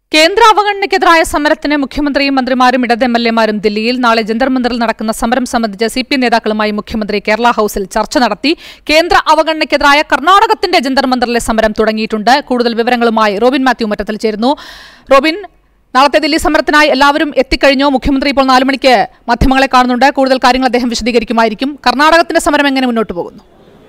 കേന്ദ്ര അവഗണനയ്ക്കെതിരായ സമരത്തിന് മുഖ്യമന്ത്രിയും മന്ത്രിമാരും ഇടത് എം എൽ എമാരും ദില്ലിയിൽ നാളെ ജന്തർ മന്ദിറിൽ നടക്കുന്ന സമരം സംബന്ധിച്ച് സി പി എം നേതാക്കളുമായി മുഖ്യമന്ത്രി കേരള ഹൌസിൽ ചർച്ച നടത്തി കേന്ദ്ര അവഗണനയ്ക്കെതിരായ കർണാടകത്തിന്റെ ജന്തർ മന്ദിറിലെ സമരം തുടങ്ങിയിട്ടുണ്ട് കൂടുതൽ വിവരങ്ങളുമായി റോബിൻ മാത്യു മറ്റത്തിൽ ചേരുന്നു റോബിൻ നാളത്തെ ദില്ലി സമരത്തിനായി എല്ലാവരും എത്തിക്കഴിഞ്ഞോ മുഖ്യമന്ത്രി ഇപ്പോൾ നാലു മണിക്ക് മാധ്യമങ്ങളെ കാണുന്നുണ്ട് കൂടുതൽ കാര്യങ്ങൾ അദ്ദേഹം വിശദീകരിക്കുമായിരിക്കും കർണാടകത്തിന്റെ സമരം എങ്ങനെ മുന്നോട്ട് പോകുന്നു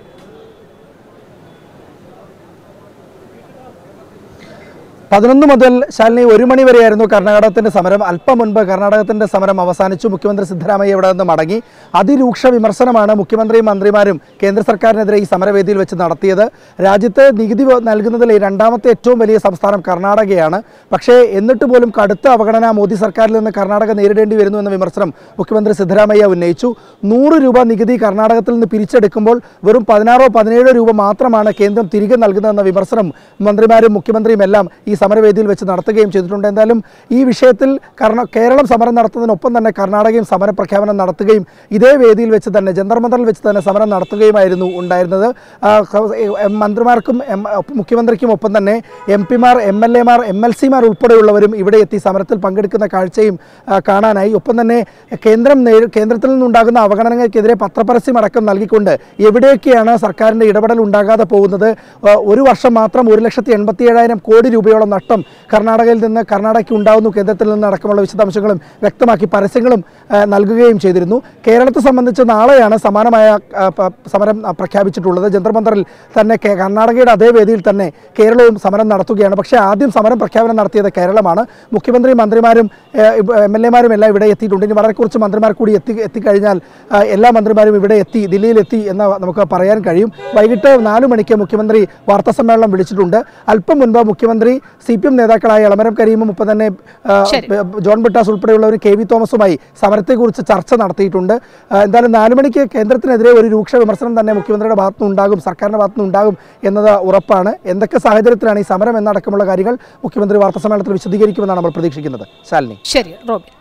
പതിനൊന്ന് മുതൽ ശാലിനി ഒരു മണി വരെയായിരുന്നു കർണാടകത്തിന്റെ സമരം അല്പം മുൻപ് കർണാടകത്തിന്റെ സമരം അവസാനിച്ചു മുഖ്യമന്ത്രി സിദ്ധരാമയ്യ ഇവിടെ നിന്ന് മടങ്ങി അതിരൂക്ഷ വിമർശനമാണ് മുഖ്യമന്ത്രിയും മന്ത്രിമാരും കേന്ദ്ര സർക്കാരിനെതിരെ ഈ സമരവേദിയിൽ വെച്ച് നടത്തിയത് രാജ്യത്ത് നികുതി വ- നൽകുന്നതിൽ ഈ രണ്ടാമത്തെ ഏറ്റവും വലിയ സംസ്ഥാനം കർണാടകയാണ് പക്ഷേ എന്നിട്ട് പോലും കടുത്ത അവഗണന മോദി സർക്കാരിൽ നിന്ന് കർണാടക നേരിടേണ്ടി വരുന്നു എന്ന വിമർശനം മുഖ്യമന്ത്രി സിദ്ധരാമയ്യ ഉന്നയിച്ചു നൂറ് രൂപ നികുതി കർണാടകത്തിൽ നിന്ന് പിരിച്ചെടുക്കുമ്പോൾ വെറും പതിനാറോ പതിനേഴോ രൂപ മാത്രമാണ് കേന്ദ്രം തിരികെ നൽകുന്നതെന്ന വിമർശനം മന്ത്രിമാരും മുഖ്യമന്ത്രിയും എല്ലാം ഈ സമരവേദിയിൽ വെച്ച് നടത്തുകയും ചെയ്തിട്ടുണ്ട് എന്തായാലും ഈ വിഷയത്തിൽ കർണ കേരളം സമരം നടത്തുന്നതിനൊപ്പം തന്നെ കർണാടകയും സമരപ്രഖ്യാപനം നടത്തുകയും ഇതേ വേദിയിൽ വെച്ച് തന്നെ ജന്തർ മന്ദറിൽ വെച്ച് തന്നെ സമരം നടത്തുകയുമായിരുന്നു ഉണ്ടായിരുന്നത് ആ, ക- എം മന്ത്രിമാർക്കും എം മുഖ്യമന്ത്രിക്കും ഒപ്പം തന്നെ എം പിമാർ എം എൽ എമാർ എം എൽ സിമാർ ഉൾപ്പെടെയുള്ളവരും ഇവിടെ എത്തി സമരത്തിൽ പങ്കെടുക്കുന്ന കാഴ്ചയും ആ, കാണാനായി ഒപ്പം തന്നെ കേന്ദ്രം നേരി- കേന്ദ്രത്തിൽ നിന്നുണ്ടാകുന്ന അവഗണനകൾക്കെതിരെ പത്രപരസ്യം അടക്കം നൽകിക്കൊണ്ട് എവിടെയൊക്കെയാണ് സർക്കാരിൻ്റെ ഇടപെടൽ ഉണ്ടാകാതെ പോകുന്നത് ആ, ഒരു വർഷം മാത്രം ഒരു ലക്ഷത്തി എൺപത്തി ഏഴായിരം കോടി രൂപയോളം നഷ്ടം കർണാടകയിൽ നിന്ന് കർണാടകയ്ക്ക് ഉണ്ടാകുന്നു കേന്ദ്രത്തിൽ നിന്ന് അടക്കമുള്ള വിശദാംശങ്ങളും വ്യക്തമാക്കി പരസ്യങ്ങളും ആ, നൽകുകയും ചെയ്തിരുന്നു കേരളത്തെ സംബന്ധിച്ച് നാളെയാണ് സമാനമായ ആ, പ- സമരം ആ, പ്രഖ്യാപിച്ചിട്ടുള്ളത് ജന്തർ മന്ദറിൽ തന്നെ കേ- കർണാടകയുടെ അതേ വേദിയിൽ തന്നെ കേരളവും സമരം നടത്തുകയാണ് പക്ഷേ ആദ്യം സമരം പ്രഖ്യാപനം നടത്തിയത് കേരളമാണ് മുഖ്യമന്ത്രി മന്ത്രിമാരും എം എൽ എമാരും എല്ലാം ഇവിടെ എത്തിയിട്ടുണ്ട് ഇനി വളരെ കുറച്ച് മന്ത്രിമാർ കൂടി എത്തി എത്തിക്കഴിഞ്ഞാൽ ആ, എല്ലാ മന്ത്രിമാരും ഇവിടെ എത്തി ദില്ലിയിലെത്തി എന്ന് നമുക്ക് പറയാൻ കഴിയും വൈകിട്ട് നാലു മണിക്ക് മുഖ്യമന്ത്രി വാർത്താ സമ്മേളനം വിളിച്ചിട്ടുണ്ട് അല്പം മുൻപ് മുഖ്യമന്ത്രി സി പി എം നേതാക്കളായ എളമരം കരീമും ഒപ്പം തന്നെ ആ, ശരി. ജോൺ ബിട്ടാസ് ഉൾപ്പെടെയുള്ളവർ കെ വി തോമസുമായി സമരത്തെക്കുറിച്ച് ചർച്ച നടത്തിയിട്ടുണ്ട് ആ, എന്തായാലും നാലു മണിക്ക് കേന്ദ്രത്തിനെതിരെ ഒരു രൂക്ഷ വിമർശനം തന്നെ മുഖ്യമന്ത്രിയുടെ ഭാഗത്തുനിന്ന് ഉണ്ടാകും സർക്കാരിൻ്റെ ഭാഗത്തുനിന്ന് ഉണ്ടാകും എന്നത് ഉറപ്പാണ് എന്തൊക്കെ സാഹചര്യത്തിലാണ് ഈ സമരം എന്നടക്കമുള്ള കാര്യങ്ങൾ മുഖ്യമന്ത്രി വാർത്താ സമ്മേളനത്തിൽ വിശദീകരിക്കുമെന്നാണ് നമ്മൾ പ്രതീക്ഷിക്കുന്നത് ശാലിനി ശരി റോബിൻ